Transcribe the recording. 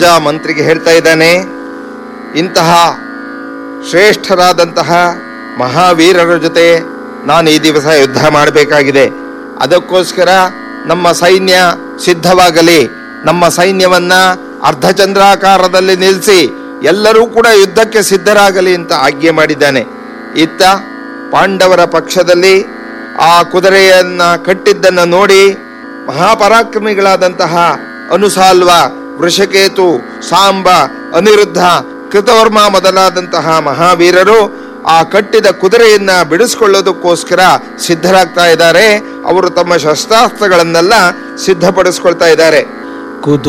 ರಾಜ ಮಂತ್ರಿಗೆ ಹೇಳ್ತಾ ಇದ್ದಾನೆ ಇಂತಹ ಶ್ರೇಷ್ಠರಾದಂತಹ ಮಹಾವೀರರ ಜೊತೆ ನಾನು ಈ ದಿವಸ ಯುದ್ಧ ಮಾಡಬೇಕಾಗಿದೆ ಅದಕ್ಕೋಸ್ಕರ ನಮ್ಮ ಸೈನ್ಯ ಸಿದ್ಧವಾಗಲಿ ನಮ್ಮ ಸೈನ್ಯವನ್ನ ಅರ್ಧಚಂದ್ರಾಕಾರದಲ್ಲಿ ನಿಲ್ಲಿಸಿ ಎಲ್ಲರೂ ಕೂಡ ಯುದ್ಧಕ್ಕೆ ಸಿದ್ಧರಾಗಲಿ ಅಂತ ಆಜ್ಞೆ ಮಾಡಿದ್ದಾನೆ ಇತ್ತ ಪಾಂಡವರ ಪಕ್ಷದಲ್ಲಿ ಆ ಕುದುರೆಯನ್ನ ಕಟ್ಟಿದ್ದನ್ನು ನೋಡಿ ಮಹಾಪರಾಕ್ರಮಿಗಳಾದಂತಹ ಅನುಸಾಲ್ವ ವೃಷಕೇತು ಸಾಂಬ ಅನಿರುದ್ಧ ಕೃತವರ್ಮ ಮೊದಲಾದಂತಹ ಮಹಾವೀರರು ಆ ಕಟ್ಟಿದ ಕುದುರೆಯನ್ನ ಬಿಡಿಸ್ಕೊಳ್ಳೋದಕ್ಕೋಸ್ಕರ ಸಿದ್ಧರಾಗ್ತಾ ಇದ್ದಾರೆ ಅವರು ತಮ್ಮ ಶಸ್ತ್ರಾಸ್ತ್ರಗಳನ್ನೆಲ್ಲ ಸಿದ್ಧಪಡಿಸ್ಕೊಳ್ತಾ ಇದ್ದಾರೆ ಕುತು